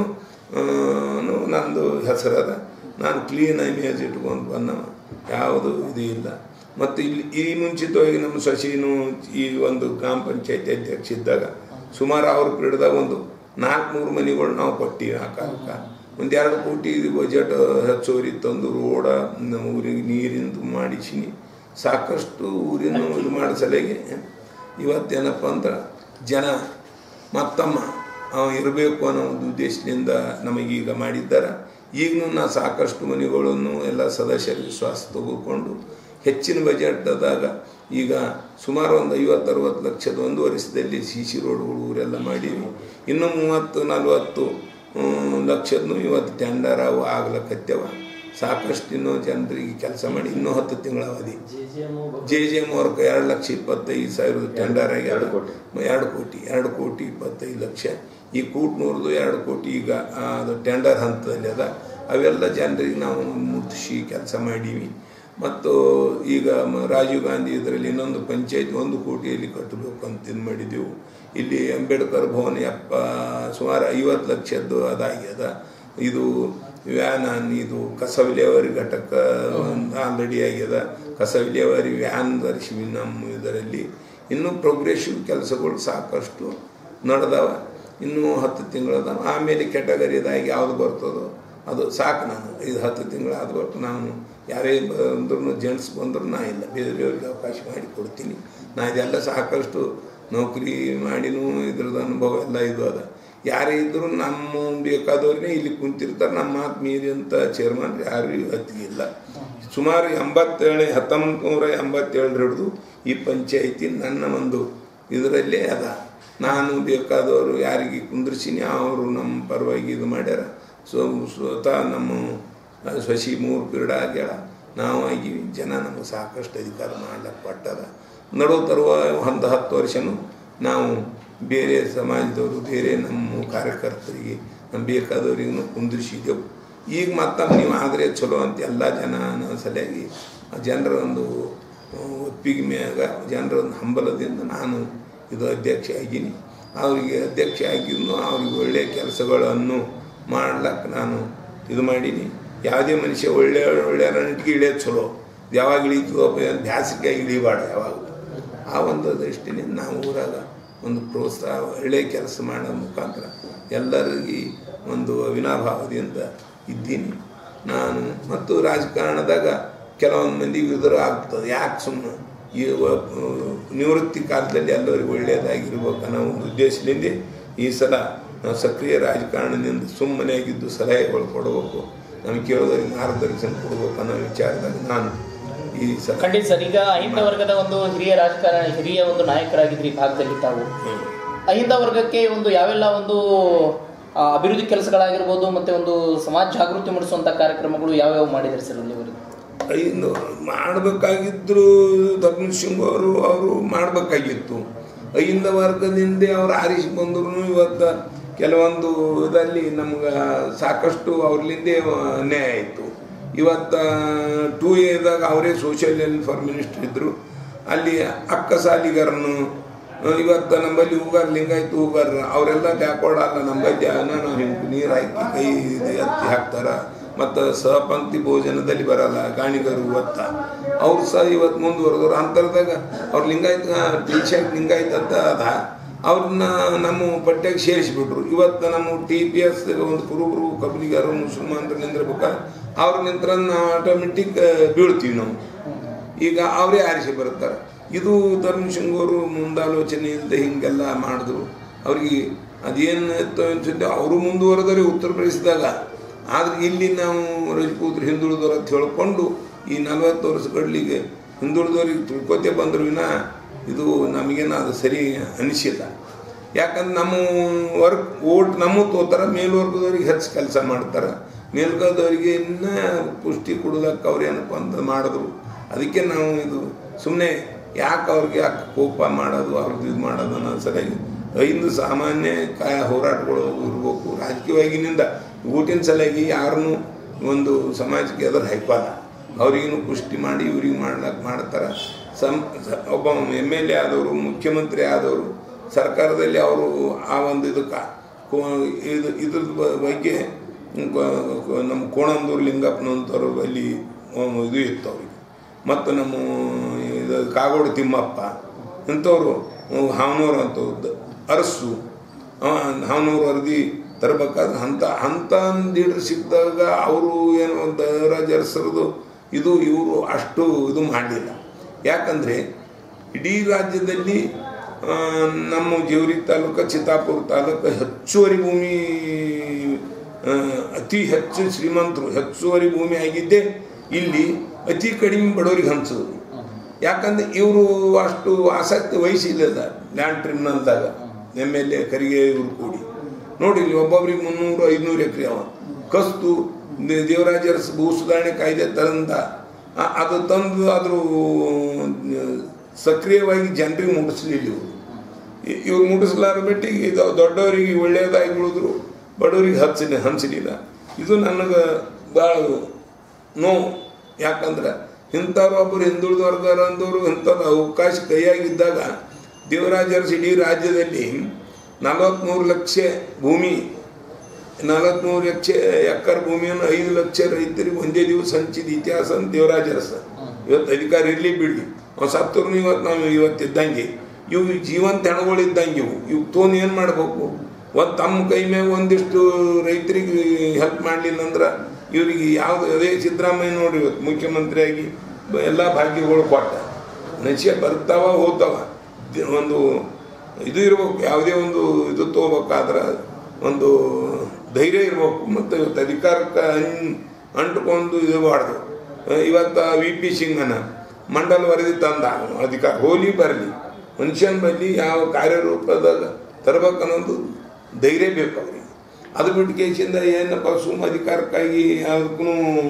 ನಂದು ಹೆಸರದ ನಾನು ಕ್ಲೀನ್ ಇಮೇಜ್ ಇಟ್ಕೊಂಡು ಬಂದವ ಯಾವುದು ಇದು ಇಲ್ಲ ಮತ್ತು ಇಲ್ಲಿ ಈ ಮುಂಚಿತವಾಗಿ ನಮ್ಮ ಸೊಸೆನೂ ಈ ಒಂದು ಗ್ರಾಮ ಪಂಚಾಯತಿ ಅಧ್ಯಕ್ಷ ಇದ್ದಾಗ ಸುಮಾರು ಅವ್ರ ಪೀರಿಯಡ್ದಾಗ ಒಂದು ನಾಲ್ಕುನೂರು ಮನೆಗಳು ನಾವು ಕೊಟ್ಟಿವಿ ಆ ಕಾಲಕ್ಕೆ ಒಂದು ಎರಡು ಕೋಟಿ ಬಜೆಟ್ ಹೆಚ್ಚುವರಿ ತಂದು ರೋಡ ನಮ್ಮ ಊರಿಗೆ ನೀರಿಂದು ಮಾಡಿಸಿನಿ ಸಾಕಷ್ಟು ಊರಿನ ಇದು ಮಾಡೋ ಸಲಹೆಗೆ ಇವತ್ತೇನಪ್ಪ ಅಂದ್ರೆ ಜನ ಮತ್ತಮ್ಮ ಅವ ಇರಬೇಕು ಅನ್ನೋ ಒಂದು ಉದ್ದೇಶದಿಂದ ನಮಗೀಗ ಮಾಡಿದ್ದಾರೆ ಈಗಲೂ ನಾ ಸಾಕಷ್ಟು ಮನೆಗಳನ್ನು ಎಲ್ಲ ಸದಸ್ಯರ ವಿಶ್ವಾಸ ತೆಗೆದುಕೊಂಡು ಹೆಚ್ಚಿನ ಬಜೆಟ್ದಾಗ ಈಗ ಸುಮಾರು ಒಂದು ಐವತ್ತು ಅರವತ್ತು ಲಕ್ಷದ ಒಂದು ವರ್ಷದಲ್ಲಿ ಸಿ ಸಿ ರೋಡ್ಗಳು ಊರೆಲ್ಲ ಮಾಡೀವಿ ಇನ್ನು ಮೂವತ್ತು ನಲ್ವತ್ತು ಲಕ್ಷದನು ಇವತ್ತು ಟೆಂಡರ್ ಅವು ಆಗ್ಲಕತ್ಯವ ಸಾಕಷ್ಟು ಇನ್ನೂ ಜನರಿಗೆ ಕೆಲಸ ಮಾಡಿ ಇನ್ನೂ ಹತ್ತು ತಿಂಗಳ ಅವಧಿ ಜೆ ಜೆ ಎಮ್ ಅವ್ರ ಎರಡು ಲಕ್ಷ ಇಪ್ಪತ್ತೈದು ಸಾವಿರದ ಟೆಂಡರ್ ಆಗಿ ಎರಡು ಕೋಟಿ ಎರಡು ಕೋಟಿ ಎರಡು ಕೋಟಿ ಇಪ್ಪತ್ತೈದು ಲಕ್ಷ ಈ ಕೂಟ್ನೂರ್ದು ಎರಡು ಕೋಟಿ ಈಗ ಆ, ಅದು ಟೆಂಡರ್ ಹಂತದಲ್ಲಿ ಅದ ಅವೆಲ್ಲ ಜನರಿಗೆ ನಾವು ಮುಟ್ಟಿಸಿ ಕೆಲಸ ಮಾಡೀವಿ ಮತ್ತು ಈಗ ಮ- ರಾಜೀವ್ ಗಾಂಧಿ ಇದರಲ್ಲಿ ಇನ್ನೊಂದು ಪಂಚಾಯತ್ ಒಂದು ಕೋಟಿಯಲ್ಲಿ ಕಟ್ಟಬೇಕು ಅಂತ ಇದು ಮಾಡಿದೆವು ಇಲ್ಲಿ ಅಂಬೇಡ್ಕರ್ ಭವನ ಎಪ್ಪ ಸುಮಾರು ಐವತ್ತು ಲಕ್ಷದ್ದು ಅದಾಗ್ಯದ ಇದು ವ್ಯಾನ್ ಇದು ಕಸ ವಿಲೇವಾರಿ ಘಟಕ ಆಲ್ರೆಡಿ ಆಗ್ಯದ ಕಸ ವಿಲೇವಾರಿ ವ್ಯಾನ್ ತರಿಸಿವಿ ನಮ್ಮ ಇದರಲ್ಲಿ ಇನ್ನೂ ಪ್ರೋಗ್ರೆಸಿವ್ ಕೆಲಸಗಳು ಸಾಕಷ್ಟು ನಡೆದವ ಇನ್ನೂ ಹತ್ತು ತಿಂಗಳದಾವ ಆಮೇಲೆ ಕೆಟಗರಿದಾಗಿ ಯಾವುದು ಬರ್ತದೋ ಅದು ಸಾಕು ನಾನು ಇದು ಹತ್ತು ತಿಂಗಳು ಆದ ಬಟ್ಟು ನಾನು ಯಾರೇ ಬಂದ್ರೂ ಜೆಂಟ್ಸ್ ಬಂದರೂ ನಾ ಇಲ್ಲ ಬೇರೆ ಬೇರೆಯವ್ರಿಗೆ ಅವಕಾಶ ಮಾಡಿ ಕೊಡ್ತೀನಿ ನಾ ಇದೆಲ್ಲ ಸಾಕಷ್ಟು ನೌಕರಿ ಮಾಡಿನೂ ಇದ್ರದ್ದು ಅನುಭವ ಎಲ್ಲ ಇದು ಅದ ಯಾರೇ ಇದ್ದರೂ ನಮ್ಮ ಬೇಕಾದವ್ರನ್ನೇ ಇಲ್ಲಿ ಕುಂತಿರ್ತಾರೆ ನಮ್ಮ ಮಾತು ಮೀರಿ ಅಂತ ಚೇರ್ಮನ್ ಯಾರು ಇವತ್ತಿಗಿಲ್ಲ ಸುಮಾರು ಎಂಬತ್ತೇಳು ಹತ್ತೊಂಬತ್ತು ನೂರ ಎಂಬತ್ತೇಳರ ಹಿಡಿದು ಈ ಪಂಚಾಯಿತಿ ನನ್ನ ಒಂದು ಇದರಲ್ಲೇ ಅದ ನಾನು ಬೇಕಾದವರು ಯಾರಿಗೆ ಕುಂದ್ರಿಸಿನಿ ಅವರು ನಮ್ಮ ಪರವಾಗಿ ಇದು ಮಾಡ್ಯಾರ ಸೊ ಸ್ವತಃ ನಮ್ಮ ಶಶಿ ಮೂರು ಪಿರಿಡ ಆಗ್ಯಾಳ ನಾವು ಆಗಿವಿ ಜನ ನಮಗೆ ಸಾಕಷ್ಟು ಅಧಿಕಾರ ಮಾಡ್ಲಿಕ್ಕೆ ಪಟ್ಟದ ನಡುವ ತರುವ ಒಂದು ಹತ್ತು ವರ್ಷನೂ ನಾವು ಬೇರೆ ಸಮಾಜದವರು ಬೇರೆ ನಮ್ಮ ಕಾರ್ಯಕರ್ತರಿಗೆ ನಮ್ಮ ಬೇಕಾದವರಿಗೂ ಕುಂದಿರಿಸಿದೆವು ಈಗ ಮತ್ತೊಮ್ಮೆ ನೀವು ಆದರೆ ಚಲೋ ಅಂತ ಎಲ್ಲ ಜನ ಅನ್ನೋ ಸಲುವಾಗಿ ಆ ಜನರ ಒಂದು ಒಪ್ಪಿಗೆ ಮ್ಯಾಗ ಜನರ ಒಂದು ಹಂಬಲದಿಂದ ನಾನು ಇದು ಅಧ್ಯಕ್ಷ ಆಗೀನಿ ಅವರಿಗೆ ಅಧ್ಯಕ್ಷ ಆಗಿದ್ದು ಅವ್ರಿಗೆ ಒಳ್ಳೆಯ ಕೆಲಸಗಳನ್ನು ಮಾಡ್ಲಕ್ಕೆ ನಾನು ಇದು ಮಾಡೀನಿ ಯಾವುದೇ ಮನುಷ್ಯ ಒಳ್ಳೆ ಒಳ್ಳೆಯ ನಟಿಗೆ ಇಳಿಯೋದು ಚಲೋ ಯಾವಾಗ ಇಳಿತೀವಪ್ಪ ಬ್ಯಾಸಿಗೆ ಇಳಿಬಾರ್ದು ಯಾವಾಗ ಆ ಒಂದು ದೃಷ್ಟಿನಿಂದ ನಾವು ಊರಾಗ ಒಂದು ಪ್ರೋತ್ಸಾಹ ಒಳ್ಳೆಯ ಕೆಲಸ ಮಾಡೋ ಮುಖಾಂತರ ಎಲ್ಲರಿಗೆ ಒಂದು ಅವಿನಾಭಾವದಿಂದ ಇದ್ದೀನಿ ನಾನು ಮತ್ತು ರಾಜಕಾರಣದಾಗ ಕೆಲವೊಂದು ಮಂದಿ ವಿರುದ್ಧ ಆಗ್ತದೆ ಯಾಕೆ ಸುಮ್ಮನೆ ಈ ವ- ನಿವೃತ್ತಿ ಕಾಲದಲ್ಲಿ ಎಲ್ಲರಿಗೂ ಒಳ್ಳೆಯದಾಗಿರ್ಬೇಕು ಅನ್ನೋ ಒಂದು ಉದ್ದೇಶದಿಂದ ಈ ಸಲ ನಾವು ಸಕ್ರಿಯ ರಾಜಕಾರಣದಿಂದ ಸುಮ್ಮನೆ ಆಗಿದ್ದು ಸಲಹೆಗಳು ಕೊಡಬೇಕು ನಮಗೆ ಕೇಳೋದರಿಗೆ ಮಾರ್ಗದರ್ಶನ ಕೊಡಬೇಕು ಅನ್ನೋ ವಿಚಾರದಾಗ ನಾನು ಈ ಸಲ ಖಂಡಿತ ಸರ್ ಈಗ ಅಹಿಂದ ವರ್ಗದ ಒಂದು ಹಿರಿಯ ರಾಜಕಾರಣ ಹಿರಿಯ ಒಂದು ನಾಯಕರಾಗಿದ್ರಿ ಈ ಭಾಗದಲ್ಲಿ ತಾವು ಹ್ಮ್. ಅಹಿಂದ ವರ್ಗಕ್ಕೆ ಒಂದು ಯಾವೆಲ್ಲ ಒಂದು ಆ, ಅಭಿವೃದ್ಧಿ ಕೆಲಸಗಳಾಗಿರ್ಬೋದು ಮತ್ತೆ ಒಂದು ಸಮಾಜ ಜಾಗೃತಿ ಮೂಡಿಸುವಂತ ಕಾರ್ಯಕ್ರಮಗಳು ಯಾವ್ಯಾವ ಮಾಡಿದ್ದಾರೆ ಸರ್ ಇಲ್ಲಿವರೆಗೆ ಇನ್ನು ಮಾಡಬೇಕಾಗಿದ್ರು ಧರ್ಮಸಿಂಗ್ ಅವರು ಅವರು ಮಾಡಬೇಕಾಗಿತ್ತು ಐಂದ ವರ್ಗದಿಂದ ಅವ್ರು ಆರಿಸಿ ಬಂದ್ರು ಇವತ್ತು ಕೆಲವೊಂದು ಇದರಲ್ಲಿ ನಮ್ಗೆ ಸಾಕಷ್ಟು ಅವ್ರಲಿಂದೇ ಅನ್ಯಾಯ ಆಯಿತು ಇವತ್ತು ಟೂ ಎದಾಗ ಅವರೇ ಸೋಷಿಯಲ್ ವೆಲ್ಫೇರ್ ಮಿನಿಸ್ಟರ್ ಇದ್ದರು ಅಲ್ಲಿ ಅಕ್ಕ ಸಾಲಿಗರನ್ನು ಇವತ್ತು ನಮ್ಮಲ್ಲಿ ಹೂಗಾರ ಲಿಂಗಾಯತ್ ಹೂಗಾರ ಅವರೆಲ್ಲ ಬ್ಯಾಕ್ವರ್ಡ್ ಅಲ್ಲ ನಮ್ಮಲ್ಲಿ ನಾವು ಹಿಂಗೆ ನೀರು ಹಾಕಿ ಕೈ ಇದು ಎತ್ತಿ ಹಾಕ್ತಾರ ಮತ್ತು ಸಹಪಂಕ್ತಿ ಭೋಜನದಲ್ಲಿ ಬರಲ್ಲ ಗಾಣಿಗರು ಒತ್ತ ಅವ್ರು ಸಹ ಇವತ್ತು ಮುಂದುವರೆದವ್ರು ಅಂತರದಾಗ ಅವ್ರು ಲಿಂಗಾಯತ್ ಟಿ ಶರ್ಟ್ ಲಿಂಗಾಯತ್ ಅಂತ ಅದ ಅವ್ರನ್ನ ನಮ್ಮ ಪಟ್ಯಾಗ ಸೇರಿಸಿಬಿಟ್ರು ಇವತ್ತು ನಮ್ಮ ಟಿ ಪಿ ಎಸ್ ಒಂದು ಕುರುಬರು ಕಬ್ಲಿಗಾರರು ಮುಸಲ್ಮಾನರು ನಿಂದಿರ್ಬೇಕಾದ್ರೆ ಅವ್ರ ನಿಂತರ ನಾವು ಆಟೋಮೆಟಿಕ್ ಬೀಳ್ತೀವಿ ನಾವು ಈಗ ಅವರೇ ಆರಿಸಿ ಬರ್ತಾರೆ ಇದು ಧರ್ಮಸಿಂಗ್ ಅವರು ಮುಂದಾಲೋಚನೆಯಿಂದ ಹಿಂಗೆಲ್ಲ ಮಾಡಿದ್ರು ಅವ್ರಿಗೆ ಅದೇನು ಇತ್ತು ಅನ್ಸುತ್ತೆ ಅವರು ಮುಂದುವರೆದರೆ ಉತ್ತರ ಪ್ರದೇಶದಾಗ ಆದ್ರೆ ಇಲ್ಲಿ ನಾವು ರಜಪೂತ್ರ ಹಿಂದುಳಿದವರು ಅಂತ ಹೇಳ್ಕೊಂಡು ಈ ನಲವತ್ತು ವರ್ಷ ಕಡ್ಲಿಗೆ ಹಿಂದುಳಿದವ್ರಿಗೆ ತಿಳ್ಕೊತೆ ಬಂದ್ರು ವಿನ ಇದು ನಮಗೇನು ಅದು ಸರಿ ಅನಿಸಿಲ್ಲ ಯಾಕಂದ್ರೆ ನಮ್ಮ ವರ್ಕ್ ಓಟ್ ನಮ್ಮ ತೋತಾರ ಮೇಲ್ವರ್ಗದವ್ರಿಗೆ ಹೆಚ್ಚು ಕೆಲಸ ಮಾಡ್ತಾರೆ ಮೇಲ್ವರ್ಗದವರಿಗೆ ಇನ್ನೂ ಪುಷ್ಟಿ ಕೊಡೋದಕ್ಕೆ ಅವ್ರು ಏನಪ್ಪ ಅಂತ ಮಾಡಿದ್ರು ಅದಕ್ಕೆ ನಾವು ಇದು ಸುಮ್ಮನೆ ಯಾಕೆ ಅವ್ರಿಗೆ ಯಾಕೆ ಕೋಪ ಮಾಡೋದು ಅವ್ರದ್ದು ಇದು ಮಾಡೋದು ಅನ್ನೋ ಸಲುವಾಗಿ ಐದು ಸಾಮಾನ್ಯ ಕಾಯ ಹೋರಾಟಗಳು ಇರಬೇಕು ರಾಜಕೀಯವಾಗಿನಿಂದ ಊಟಿನ ಸಲುವಾಗಿ ಯಾರನ್ನು ಒಂದು ಸಮಾಜಕ್ಕೆ ಅದ್ರ ಹೈಪಲ್ಲ ಅವ್ರಿಗೂ ಪುಷ್ಟಿ ಮಾಡಿ ಇವ್ರಿಗೆ ಮಾಡ್ಲಕ್ಕೆ ಮಾಡ್ತಾರೆ ಸಮ್ ಸ- ಒಬ್ಬ ಎಮ್ ಎಲ್ ಎ ಆದವರು ಮುಖ್ಯಮಂತ್ರಿ ಆದವರು ಸರ್ಕಾರದಲ್ಲಿ ಅವರು ಆ ಒಂದು ಇದಕ್ಕೆ ಕೋ- ಇದು ಇದ್ರದ್ದು ಬ- ಬಗ್ಗೆ ಕೋ- ಕೋ- ನಮ್ಮ ಕೋಣಂದೂರು ಲಿಂಗಪ್ಪನಂತವ್ರು ಅಲ್ಲಿ ಒಂದು ಇದು ಇತ್ತು ಅವ್ರಿಗೆ ಮತ್ತು ನಮ್ಮ ಇದು ಕಾಗೋಡು ತಿಮ್ಮಪ್ಪ ಇಂಥವ್ರು ಹಾವನೂರು ಅಂತ ಅರಸು ಹಾವನೂರು ವರದಿ ತರಬೇಕಾದ್ರೆ ಅಂಥ ಅಂಥ ಲೀಡರ್ ಸಿಕ್ಕಿದಾಗ ಅವರು ಏನು ರಾಜರಸರದು ಇದು ಇವರು ಅಷ್ಟು ಇದು ಮಾಡಲಿಲ್ಲ ಯಾಕಂದರೆ ಇಡೀ ರಾಜ್ಯದಲ್ಲಿ ಆ, ನಮ್ಮ ಜೇವರಿ ತಾಲೂಕು ಚಿತ್ತಾಪುರ ತಾಲೂಕು ಹೆಚ್ಚುವರಿ ಭೂಮಿ ಆ, ಅತಿ ಹೆಚ್ಚು ಶ್ರೀಮಂತರು ಹೆಚ್ಚುವರಿ ಭೂಮಿ ಆಗಿದ್ದೇ ಇಲ್ಲಿ ಅತಿ ಕಡಿಮೆ ಬಡವರಿಗೆ ಹಂಚೋದು ಯಾಕಂದ್ರೆ ಇವರು ಅಷ್ಟು ಆಸಕ್ತಿ ವಹಿಸಿಲ್ಲ ಲ್ಯಾಂಡ್ ಟ್ರಿಬ್ಯುನಲ್ದಾಗ ಎಮ್ ಎಲ್ ಎ ಕರಿಗೆ ಇವರು ಕೂಡಿ ನೋಡಿ ಇಲ್ಲಿ ಒಬ್ಬೊಬ್ರಿಗೆ ಮುನ್ನೂರು ಐದುನೂರು ಎಕರೆ ಅವ ಕಸ್ತು ದೇ- ದೇವರಾಜ ಅರಸ್ ಭೂ ಸುಧಾರಣೆ ಕಾಯ್ದೆ ತಂದ ಆ- ಅದು ತಂದು ಆದರೂ ಸಕ್ರಿಯವಾಗಿ ಜನರಿಗೆ ಮುಟ್ಟಿಸ್ಲಿಲ್ಲ ಇವರು ಇ- ಇವ್ರು ಮುಟ್ಟಿಸ್ಲಾರ ಬಿಟ್ಟಿಗೆ ಇದು ದೊಡ್ಡವರಿಗೆ ಒಳ್ಳೆಯದಾಗಿ ಉಳಿದ್ರು ಬಡವರಿಗೆ ಹಚ್ಚಲಿ ಹಂಚಲಿಲ್ಲ ಇದು ನನಗೆ ಭಾಳ ನೋವು ಯಾಕಂದ್ರೆ ಇಂಥವ್ರು ಒಬ್ಬರು ಹಿಂದುಳಿದ ವರ್ಗದವ್ರು ಅಂದವರು ಇಂಥದ್ದು ಅವಕಾಶ ಕೈಯಾಗಿದ್ದಾಗ ದೇವರಾಜರು ಇಡೀ ರಾಜ್ಯದಲ್ಲಿ ನಲವತ್ತ್ಮೂರು ಲಕ್ಷ ಭೂಮಿ ನಲವತ್ತ್ಮೂರು ಲಕ್ಷ ಎಕರ್ ಭೂಮಿಯನ್ನು ಐದು ಲಕ್ಷ ರೈತರಿಗೆ ಒಂದೇ ದಿವಸ ಹಂಚಿದ ಇತಿಹಾಸ ಅಂತ ದೇವರಾಜ ಅರಸ ಇವತ್ತು ಅಧಿಕಾರ ಇರಲಿ ಬಿಡಲಿ ಅವ್ನು ಸತ್ತರು ಇವತ್ತು ನಾವು ಇವತ್ತಿದ್ದಂಗೆ ಇವು ಜೀವಂತ ಹೆಣಗಳಿದ್ದಂಗೆ ಇವು ಇವು ತೊಗೊಂಡು ಏನು ಮಾಡ್ಬೇಕು ಒಂದು ತಮ್ಮ ಕೈ ಮ್ಯಾಗ ಒಂದಿಷ್ಟು ರೈತರಿಗೆ ಹೆಲ್ಪ್ ಮಾಡಲಿಲ್ಲ ಅಂದ್ರೆ ಇವರಿಗೆ ಯಾವುದು ಅದೇ ಸಿದ್ದರಾಮಯ್ಯ ನೋಡಿ ಇವತ್ತು ಮುಖ್ಯಮಂತ್ರಿಯಾಗಿ ಎಲ್ಲ ಭಾಗ್ಯಗಳು ಕೊಟ್ಟ ನಶೆ ಬರ್ತಾವ ಹೋಗ್ತಾವ ದಿ- ಒಂದು ಇದು ಇರ್ಬೇಕು ಯಾವುದೇ ಒಂದು ಇದು ತಗೋಬೇಕಾದ್ರೆ ಒಂದು ಧೈರ್ಯ ಇರಬೇಕು ಮತ್ತು ಇವತ್ತು ಅಧಿಕಾರಕ್ಕೆ ಅನ್ ಅಂಟ್ಕೊಂಡು ಇದು ಮಾಡ್ದು ಇವತ್ತು ವಿ ಪಿ ಸಿಂಗನ ಮಂಡಲ ವರದಿ ತಂದ ಅಧಿಕಾರ ಹೋಲಿ ಬರಲಿ ಮನುಷ್ಯನ ಬಲ್ಲಿ ಯಾವ ಕಾರ್ಯರೂಪದಾಗ ತರಬೇಕನ್ನೋದು ಧೈರ್ಯ ಬೇಕು ಅವ್ರಿಗೆ ಅದು ಬಿಟ್ಟು ಕೇಸಿಂದ ಏನಪ್ಪ ಸುಮ್ಮ ಅಧಿಕಾರಕ್ಕಾಗಿ ಅದಕ್ಕೂ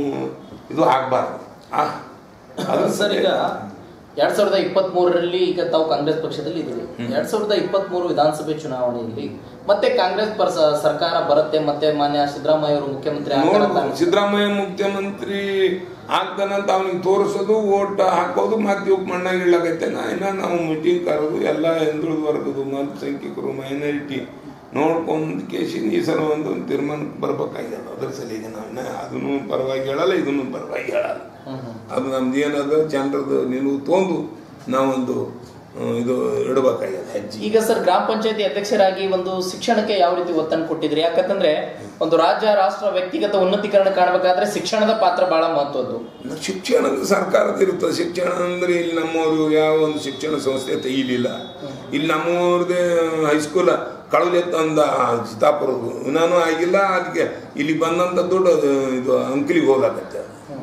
ಇದು ಆಗಬಾರ್ದು ಆ ಅದು ಸರ್ ಈಗ ಎರಡ್ ಸಾವಿರದ ಇಪ್ಪತ್ತ್ ಮೂರರಲ್ಲಿ ಈಗ ತಾವು ಕಾಂಗ್ರೆಸ್ ಪಕ್ಷದಲ್ಲಿ ಇದ್ದೀರಿ ಎರಡ್ ಸಾವಿರದ ಇಪ್ಪತ್ತ್ ಮೂರು ವಿಧಾನಸಭೆ ಚುನಾವಣೆಯಲ್ಲಿ ಮತ್ತೆ ಕಾಂಗ್ರೆಸ್ ಪರ ಸ- ಸರ್ಕಾರ ಬರುತ್ತೆ ಮತ್ತೆ ಮಾನ್ಯ ಸಿದ್ದರಾಮಯ್ಯ ಅವರು ಮುಖ್ಯಮಂತ್ರಿ ಆಗ್ತಾರೆ ಅಂತ ನೋಡ್ಬೋದು ಸಿದ್ದರಾಮಯ್ಯ ಮುಖ್ಯಮಂತ್ರಿ ಆಗ್ತಾನಂತ ಅವನಿಗೆ ತೋರಿಸೋದು ಓಟ್ ಹಾಕೋದು ಮತ್ತೆ ಇವ್ ಮಣ್ಣಾಗಿ ಇಳ್ಳಾಗೈತೆ ಇನ್ನ ನಾವು ಮೀಟಿಂಗ್ ಕರೆದು ಎಲ್ಲ ಹಿಂದುಳಿದ ವರ್ಗದ ಅಲ್ಪಸಂಖ್ಯಾತರು ಮೈನಾರಿಟಿ ನೋಡ್ಕೊಂಡು ಕೇಸಿನ ಈ ಸಲ ಒಂದು ತೀರ್ಮಾನಕ್ಕೆ ಬರ್ಬೇಕಾಗ್ಯದ ಅದ್ರ ಸಲಿಗೆ ನಾವು ಇನ್ನ ಅದನ್ನು ಪರವಾಗಿ ಹೇಳಲ್ಲ ಇದನ್ನು ಪರವಾಗಿ ಹೇಳಲ್ಲ ಹ್ಮ್ ಹ್ಮ್. ಅದು ನಮ್ದು ಏನದ ಜನರದ್ದು ನಿಲುವು ತೊಂದು ನಾವೊಂದು ಆ, ಇದು ಇಡಬೇಕಾಗ್ಯದ ಹೆಜ್ಜೆ ಈಗ ಸರ್ ಗ್ರಾಮ ಪಂಚಾಯತಿ ಅಧ್ಯಕ್ಷರಾಗಿ ಒಂದು ಶಿಕ್ಷಣಕ್ಕೆ ಯಾವ ರೀತಿ ಒತ್ತನ್ನು ಕೊಟ್ಟಿದ್ರಿ ಯಾಕಂತಂದ್ರೆ ಒಂದು ರಾಜ್ಯ ರಾಷ್ಟ್ರ ವ್ಯಕ್ತಿಗತ ಉನ್ನತೀಕರಣ ಕಾಣಬೇಕಾದ್ರೆ ಶಿಕ್ಷಣದ ಪಾತ್ರ ಬಹಳ ಮಹತ್ವದ್ದು ಶಿಕ್ಷಣದ ಸರ್ಕಾರದ ಇರ್ತದೆ ಶಿಕ್ಷಣ ಅಂದ್ರೆ ಇಲ್ಲಿ ನಮ್ಮವರು ಯಾವ ಒಂದು ಶಿಕ್ಷಣ ಸಂಸ್ಥೆ ತೆಗಿಲಿಲ್ಲ ಇಲ್ಲಿ ನಮ್ಮವ್ರದೇ ಹೈಸ್ಕೂಲ್ ಕಳಲೆತ್ತ ಅಂದ ಚಿತ್ತಾಪುರದು ನಾನು ಆಗಿಲ್ಲ ಅದಕ್ಕೆ ಇಲ್ಲಿ ಬಂದಂಥ ದುಡ್ಡು ಅದು ಇದು ಅಂಕಲಿಗೆ ಹೋದಾಗತ್ತೆ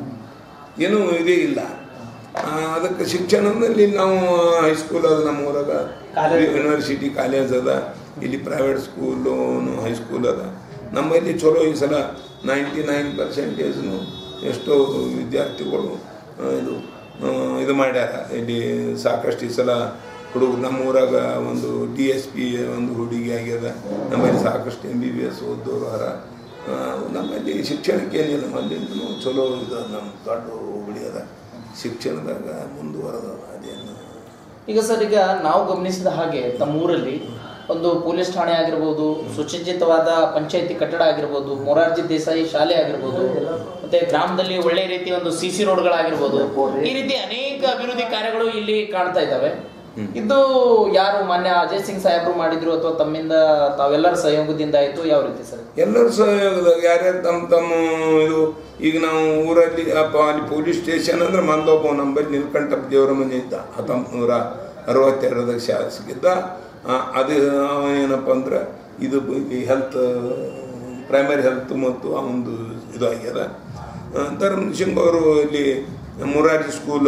ಏನೂ ಇದೇ ಇಲ್ಲ ಆ, ಅದಕ್ಕೆ ಶಿಕ್ಷಣದಲ್ಲಿ ನಾವು ಹೈಸ್ಕೂಲ್ ಅದ ನಮ್ಮ ಊರಾಗ ಯೂನಿವರ್ಸಿಟಿ ಕಾಲೇಜ್ ಅದ ಇಲ್ಲಿ ಪ್ರೈವೇಟ್ ಸ್ಕೂಲು ಹೈಸ್ಕೂಲ್ ಅದ ನಮ್ಮಲ್ಲಿ ಚಲೋ ಈ ಸಲ ನೈಂಟಿ ನೈನ್ ಪರ್ಸೆಂಟೇಜ್ನು ಎಷ್ಟೋ ವಿದ್ಯಾರ್ಥಿಗಳು ಆ, ಇದು ಆ, ಇದು ಮಾಡ್ಯಾರ ಇಲ್ಲಿ ಸಾಕಷ್ಟು ಈ ಸಲ ಹುಡುಗರು ನಮ್ಮ ಊರಾಗ ಒಂದು ಡಿ ಎಸ್ ಪಿ ಒಂದು ಹುಡುಗಿ ಆಗ್ಯದ ನಮ್ಮಲ್ಲಿ ಸಾಕಷ್ಟು ಎಮ್ ಬಿ ಬಿ ಎಸ್ ಓದೋರು ಅರ ಆ, ನಮ್ಮಲ್ಲಿ ಶಿಕ್ಷಣಕ್ಕೆ ಏನಿಲ್ಲ ನಮ್ಮಲ್ಲಿಂದನೂ ಚಲೋ ಇದು ನಮ್ಮ ದೊಡ್ಡ ಹುಡುಗಿ ಅದ ಶಿಕ್ಷಣದಾಗ ಮುಂದುವರೆದ ಅದೇನು ಈಗ ಸರ್ ಈಗ ನಾವು ಗಮನಿಸಿದ ಹಾಗೆ ತಮ್ಮ ಊರಲ್ಲಿ ಒಂದು ಪೊಲೀಸ್ ಠಾಣೆ ಆಗಿರ್ಬೋದು ಸುಸಜ್ಜಿತವಾದ ಪಂಚಾಯತಿ ಕಟ್ಟಡ ಆಗಿರ್ಬೋದು ಮೊರಾರ್ಜಿ ದೇಸಾಯಿ ಶಾಲೆ ಆಗಿರ್ಬೋದು ಮತ್ತೆ ಗ್ರಾಮದಲ್ಲಿ ಒಳ್ಳೆ ರೀತಿಯ ಒಂದು ಸಿ ಸಿ ರೋಡ್ಗಳಾಗಿರ್ಬೋದು ಈ ರೀತಿ ಅನೇಕ ಅಭಿವೃದ್ಧಿ ಕಾರ್ಯಗಳು ಇಲ್ಲಿ ಕಾಣ್ತಾ ಇದ್ದಾವೆ ಇದು ಯಾರು ಮಾನ್ಯ ಅಜಯ್ ಸಿಂಗ್ ಸಾಹೇಬರು ಮಾಡಿದ್ರು ಅಥವಾ ತಮ್ಮಿಂದ ತಾವೆಲ್ಲರ ಸಹಯೋಗದಿಂದ ಆಯ್ತು ಯಾವ ರೀತಿ ಸರ್ ಎಲ್ಲರೂ ಸಹಯೋಗದಾಗ ಯಾರ್ಯಾರು ತಮ್ಮ ತಮ್ಮ ಇದು ಈಗ ನಾವು ಊರಲ್ಲಿ ಅಪ್ಪ ಅಲ್ಲಿ ಪೊಲೀಸ್ ಸ್ಟೇಷನ್ ಅಂದ್ರೆ ಮಂದೊಬ್ಬ ನಂಬಲ್ಲಿ ನೀಲಕಂಠಪ್ಪ ದೇವರ ಮನೆ ಇದ್ದ ಹತ್ತೊಂಬತ್ತು ನೂರ ಅರವತ್ತೆರಡದಾಗ ಶಾಸಕಿದ್ದ ಆ, ಅದು ಅವ ಏನಪ್ಪ ಅಂದ್ರೆ ಇದು ಹೆಲ್ತ್ ಪ್ರೈಮರಿ ಹೆಲ್ತ್ ಮತ್ತು ಆ ಒಂದು ಇದು ಆಗ್ಯದ ಆ, ಧರ್ಮ ಸಿಂಗ್ ಅವರು ಇಲ್ಲಿ ಮುರಾರ್ಜಿ ಸ್ಕೂಲ್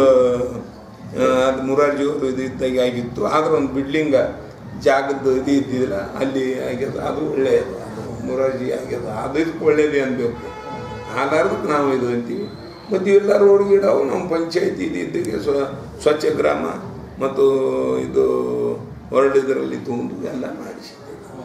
ಅದು ಮುರಾರ್ಜಿ ಅವರು ಇದು ಇದ್ದಾಗ ಆಗಿತ್ತು ಆದ್ರೆ ಒಂದು ಬಿಲ್ಡಿಂಗ್ ಜಾಗದ ಇದು ಇದ್ದಿಲ್ಲ ಅಲ್ಲಿ ಆಗ್ಯದ ಅದು ಒಳ್ಳೆಯದು ಅದು ಮುರಾರ್ಜಿ ಆಗ್ಯದ ಅದು ಇದಕ್ಕೆ ಒಳ್ಳೇದೇ ಅನ್ಬೇಕು ಆಧಾರದಕ್ಕೆ ನಾವು ಇದು ಅಂತೀವಿ ಮತ್ತು ಇವೆಲ್ಲ ರೋಡ್ ಗಿಡವು ನಮ್ಮ ಪಂಚಾಯತಿ ಇದು ಇದ್ದಕ್ಕೆ ಸ್ವ ಸ್ವಚ್ಛ ಗ್ರಾಮ ಮತ್ತು ಇದು ವರ್ಲ್ಡ್ ಇದರಲ್ಲಿ ತಗೊಂಡು ಎಲ್ಲ ಮಾಡಿಸಿದ್ದೇವೆ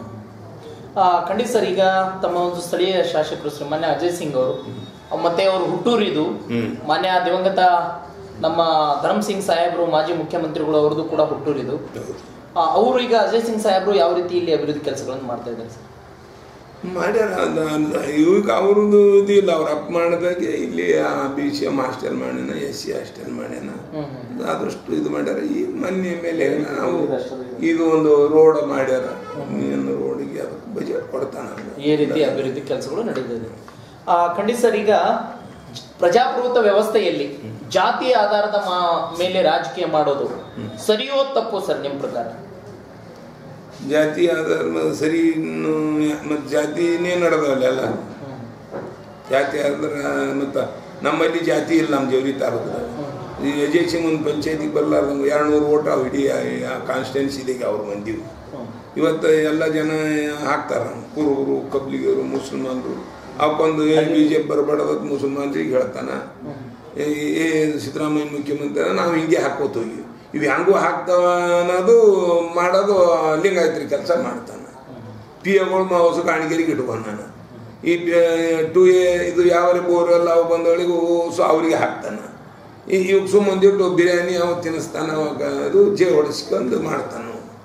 ಆ, ಖಂಡಿತ ಸರ್ ಈಗ ತಮ್ಮ ಒಂದು ಸ್ಥಳೀಯ ಶಾಸಕರು ಶ್ರೀ ಮಾನ್ಯ ಅಜಯ್ ಸಿಂಗ್ ಅವರು ಮತ್ತೆ ಅವರು ಹುಟ್ಟೂರಿದು ಹ್ಮ್. ಮಾನ್ಯ ದಿವಂಗತ ನಮ್ಮ ಧರ್ಮ್ ಸಿಂಗ್ ಸಾಹೇಬರು ಮಾಜಿ ಮುಖ್ಯಮಂತ್ರಿಗಳು ಅವ್ರದ್ದು ಕೂಡ ಹುಟ್ಟೂರಿದು ಹೌದು ಆ, ಅವರು ಈಗ ಅಜಯ್ ಸಿಂಗ್ ಸಾಹೇಬರು ಯಾವ ರೀತಿ ಇಲ್ಲಿ ಅಭಿವೃದ್ಧಿ ಕೆಲಸಗಳನ್ನು ಮಾಡ್ತಾ ಇದ್ದಾರೆ ಸರ್ ಮಾಡ್ಯಾರ ಅದ ಇವಾಗ ಅವ್ರದ್ದು ಇದಿಲ್ಲ ಅವ್ರ ಅಪ್ಪ ಮಾಡಿದಾಗೆ ಇಲ್ಲಿ ಬಿ ಸಿ ಎಮ್ ಹಾಸ್ಟೆಲ್ ಮಾಡ್ಯಾನ ಎಸ್ ಸಿ ಹಾಸ್ಟೆಲ್ ಮಾಡ್ಯಾನ ಹ್ಮ್ ಹ್ಮ್. ಆದಷ್ಟು ಇದು ಮಾಡ್ಯಾರ ಈ ಮೊನ್ನೆ ಮೇಲೆ ನಾವು ಇದು ಒಂದು ರೋಡ್ ಮಾಡ್ಯಾರ ಏನು ರೋಡಿಗೆ ಅದಕ್ಕೆ ಬಜೆಟ್ ಕೊಡ್ತಾನ ಈ ರೀತಿ ಅಭಿವೃದ್ಧಿ ಕೆಲಸಗಳು ನಡೀತಿದೆ ಆ, ಖಂಡಿತ ಸರ್ ಈಗ ಪ್ರಜಾಪ್ರಭುತ್ವ ವ್ಯವಸ್ಥೆಯಲ್ಲಿ ಜಾತಿಯ ಆಧಾರದ ಮಾ- ಮೇಲೆ ರಾಜಕೀಯ ಮಾಡೋದು ಸರಿಯೋ ತಪ್ಪು ಸರ್ ನಿಮ್ಮ ಪ್ರಕಾರ ಜಾತಿ ಆಧಾರ ಮೇಲೆ ಸರಿ ಮತ್ತು ಜಾತಿನೇ ನಡೆದವಲ್ಲ ಎಲ್ಲ ಜಾತಿ ಆಧಾರ ಮತ್ತು ನಮ್ಮಲ್ಲಿ ಜಾತಿ ಇಲ್ಲ ನಮ್ಮ ಜವರಿ ತಾಲೂಕದಾಗ ಈ ಅಜಯ್ ಸಿಂಗ್ ಒಂದು ಪಂಚಾಯತಿಗೆ ಬರಲಾರ್ದಂಗೆ ಎರಡು ನೂರು ಓಟ್ ಅವು ಇಡೀ ಕಾನ್ಸ್ಟಿಟ್ಯೂನ್ಸಿದಿಗೆ ಅವ್ರು ಮಂದಿವು ಹ್ಮ್. ಇವತ್ತು ಎಲ್ಲ ಜನ ಹಾಕ್ತಾರ ಕುರುಬರು ಕಬ್ಲಿಗರು ಮುಸಲ್ಮಾನರು ಅವಕ್ಕೊಂದು ಬಿ ಜೆ ಪಿ ಬರಬಾರ್ದು ಮುಸಲ್ಮಾನರಿಗೆ ಹೇಳ್ತಾನ ಏ ಏ ಸಿದ್ದರಾಮಯ್ಯ ಮುಖ್ಯಮಂತ್ರಿ ನಾವು ಹಿಂಗೆ ಹಾಕೋತ ಹೋಗಿ ಇವು ಹೆಂಗೂ ಹಾಕ್ತಾವ ಅನ್ನೋದು ಮಾಡೋದು ಲಿಂಗಾಯತ್ರಿ ಕೆಲಸ ಮಾಡ್ತಾನೆ ಪಿ ಎಗಳು ಹೊಸ ಕಾಣಿಗೆರಿಗೆ ಇಟ್ಕೊಂಡು ನಾನು ಈ ಟು ಎ ಇದು ಯಾವ ಬೋರೆಲ್ಲ ಅವು ಬಂದವಳಿಗೆ ಸೊ ಅವರಿಗೆ ಹಾಕ್ತಾನೆ ಈ ಇವಾಗ ಸುಮ್ಮಂದಿಟ್ಟು ಬಿರಿಯಾನಿ ಅವು ತಿನ್ನಿಸ್ತಾನೆ ಅವಾಗ ಅದು ಜೇ ಹೊಡಿಸ್ಕೊಂಡು ಮಾಡ್ತಾನೆ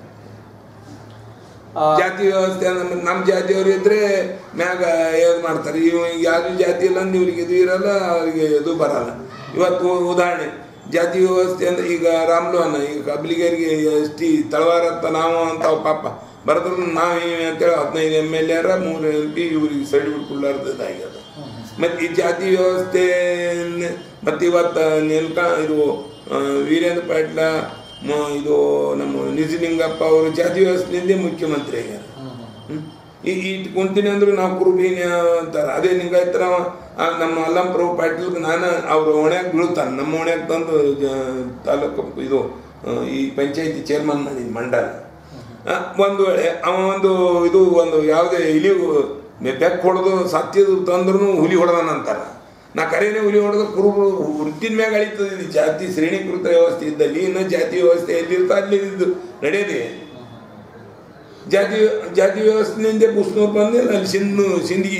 ಆ, ಜಾತಿ ವ್ಯವಸ್ಥೆ ನಮ್ಮ ನಮ್ಮ ಜಾತಿಯವರು ಇದ್ರೆ ಮ್ಯಾಗ ಇದು ಮಾಡ್ತಾರೆ ಇವ ಯಾವ್ದು ಜಾತಿ ಇಲ್ಲ ಅಂದ್ರೆ ಇವ್ರಿಗೆ ಇದು ಇರಲ್ಲ ಅವ್ರಿಗೆ ಇದು ಬರಲ್ಲ ಇವತ್ತು ಉದಾಹರಣೆ ಜಾತಿ ವ್ಯವಸ್ಥೆ ಅಂದ್ರೆ ಈಗ ರಾಮ್ಲೋನ ಈಗ ಕಬ್ಲಿಗರಿಗೆ ಎಸ್ ಟಿ ತಳವಾರ ಅಂತ ನಾವು ಅಂತ ಪಾಪ ಬರೆದ್ರು ನಾವು ಅಂತೇಳಿ ಹದಿನೈದು ಎಮ್ ಎಲ್ ಎರ ಮೂರು ಎಂ ಪಿ ಇವ್ರಿಗೆ ಸರ್ಟಿಫಿಕೇಟ್ ಕೊಡ್ಲಾರ್ದಾಗ್ಯದ ಮತ್ತು ಈ ಜಾತಿ ವ್ಯವಸ್ಥೆ ಮತ್ತು ಇವತ್ತು ನೆಲ್ಕ ಇದು ಆ, ವೀರೇಂದ್ರ ಪಾಟ್ಲ ಮ- ಇದು ನಮ್ಮ ನಿಜಲಿಂಗಪ್ಪ ಅವರು ಜಾತಿ ವ್ಯವಸ್ಥೆಯಿಂದ ಮುಖ್ಯಮಂತ್ರಿ ಆಗ್ಯಾರ ಹ್ಮ್. ಈ ಈ ಕುಂತೀನಿ ಅಂದ್ರೆ ನಾವು ಕುರುಬೀನಿ ಅಂತಾರೆ ಅದೇ ನಿಂಗಾಯ್ತರ ನಮ್ಮ ಅಲ್ಲಂ ಪ್ರಭು ಪಾಟೀಲ್ ನಾನು ಅವ್ರ ಹೊಣ್ಯಾಗ ಬೀಳ್ತಾನೆ ನಮ್ಮ ಹೊಣ್ಯಾಗ ತಂದು ಜ- ತಾಲೂಕು ಇದು ಆ, ಈ ಪಂಚಾಯತಿ ಚೇರ್ಮನ್ ಮಾಡಿದ್ ಮಂಡಲ ಆ, ಒಂದು ವೇಳೆ ಅವ ಒಂದು ಇದು ಒಂದು ಯಾವುದೇ ಇಲಿ ಬೆಕ್ಕ ಹೊಡೆದು ಸತ್ಯದ ತಂದ್ರು ಹುಲಿ ಹೊಡೆದಾನಂತಾರ ನಾ ಕರೇನೆ ಹುಲಿ ಹೊಡೆದು ಕುರುಬರು ವೃತ್ತಿನ ಮ್ಯಾಗ ಅಳಿತದೆ ಇದು ಜಾತಿ ಶ್ರೇಣೀಕೃತ ವ್ಯವಸ್ಥೆ ಇದ್ದಲ್ಲಿ ಇನ್ನು ಜಾತಿ ವ್ಯವಸ್ಥೆ ಎಲ್ಲಿರ್ತ ಅಲ್ಲಿ ಇದು ನಡೆಯದೆ ಜಾತಿ ಜಾತಿ ವ್ಯವಸ್ಥೆಯಿಂದ ಬುಸ್ನೂರು ಬಂದಿಲ್ಲ ಅಲ್ಲಿ ಸಿಂಧು ಸಿಂದಗಿ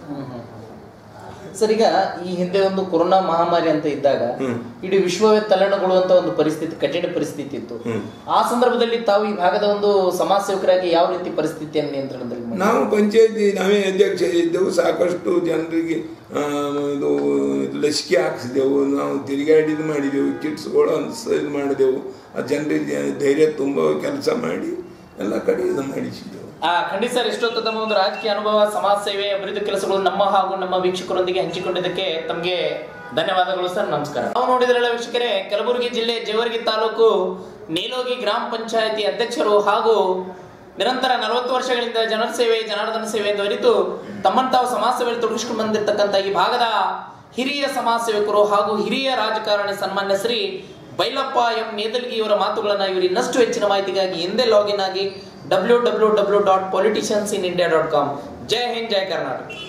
ಸರ್ ಈಗ ಈ ಹಿಂದೆ ಒಂದು ಕೊರೋನಾ ಮಹಾಮಾರಿ ಅಂತ ಇದ್ದಾಗ ಹ್ಮ್. ಇಡೀ ವಿಶ್ವವೇ ತಲ್ಲಣಗೊಳ್ಳುವಂತ ಒಂದು ಪರಿಸ್ಥಿತಿ ಕಠಿಣ ಪರಿಸ್ಥಿತಿ ಇತ್ತು ಹ್ಮ್. ಆ ಸಂದರ್ಭದಲ್ಲಿ ತಾವು ಈ ಭಾಗದ ಒಂದು ಸಮಾಜ ಸೇವಕರಾಗಿ ಯಾವ ರೀತಿ ಪರಿಸ್ಥಿತಿಯನ್ನು ನಿಯಂತ್ರಣದಲ್ಲಿ ಮಾಡಿದ್ರಿ? ನಾವು ಪಂಚಾಯತಿ ನಾವೇ ಅಧ್ಯಕ್ಷ ಇದ್ದೆವು ಸಾಕಷ್ಟು ಜನರಿಗೆ ಆ, ಇದು ಇದು ಲಸಿಕೆ ಹಾಕಿಸಿದೆವು ನಾವು ತಿರುಗಾಡಿದು ಮಾಡಿದೆವು ಕಿಟ್ಸ್ಗಳು ಅನ್ಸ ಇದು ಮಾಡಿದೆವು ಆ ಜನರಿಗೆ ಧೈರ್ಯ ತುಂಬೋ ಕೆಲಸ ಮಾಡಿ ಎಲ್ಲ ಕಡೆ ಇದು ಮಾಡಿಸಿದೆವು ಆ ಖಂಡಿತ ಸರ್ ಎಷ್ಟೊತ್ತು ತಮ್ಮ ಒಂದು ರಾಜಕೀಯ ಅನುಭವ ಸಮಾಜ ಸೇವೆ ಅಭಿವೃದ್ಧಿ ಕೆಲಸಗಳು ನಮ್ಮ ಹಾಗೂ ನಮ್ಮ ವೀಕ್ಷಕರೊಂದಿಗೆ ಹಂಚಿಕೊಂಡಿದ್ದಕ್ಕೆ ತಮಗೆ ಧನ್ಯವಾದಗಳು ಸರ್ ನಮಸ್ಕಾರ ನಾವು ನೋಡಿದ್ರಲ್ಲ ವೀಕ್ಷಕರೇ ಕಲಬುರಗಿ ಜಿಲ್ಲೆ ಜೇವರ್ಗಿ ತಾಲೂಕು ನೀಲೋಗಿ ಗ್ರಾಮ ಪಂಚಾಯತಿ ಅಧ್ಯಕ್ಷರು ಹಾಗೂ ನಿರಂತರ ನಲವತ್ತು ವರ್ಷಗಳಿಂದ ಜನರ ಸೇವೆ ಜನಾರ್ದನ ಸೇವೆ ಎಂದು ಅರಿತು ತಮ್ಮನ್ನು ತಾವು ಸಮಾಜ ಸೇವೆಯಲ್ಲಿ ತೊಡಗಿಸಿಕೊಂಡು ಬಂದಿರತಕ್ಕಂಥ ಈ ಭಾಗದ ಹಿರಿಯ ಸಮಾಜ ಸೇವಕರು ಹಾಗೂ ಹಿರಿಯ ರಾಜಕಾರಣಿ ಸನ್ಮಾನ್ಯ ಶ್ರೀ ಬೈಲಪ್ಪ ಎಂ ನೇದಲ್ಗಿ ಇವರ ಮಾತುಗಳನ್ನ ಇವರು ಇನ್ನಷ್ಟು ಹೆಚ್ಚಿನ ಮಾಹಿತಿಗಾಗಿ ಹಿಂದೆ ಲಾಗಿನ್ ಆಗಿ W W W dot politicians in India dot com ಜೈ ಹಿಂದ್ ಜೈ ಕರ್ನಾಟಕ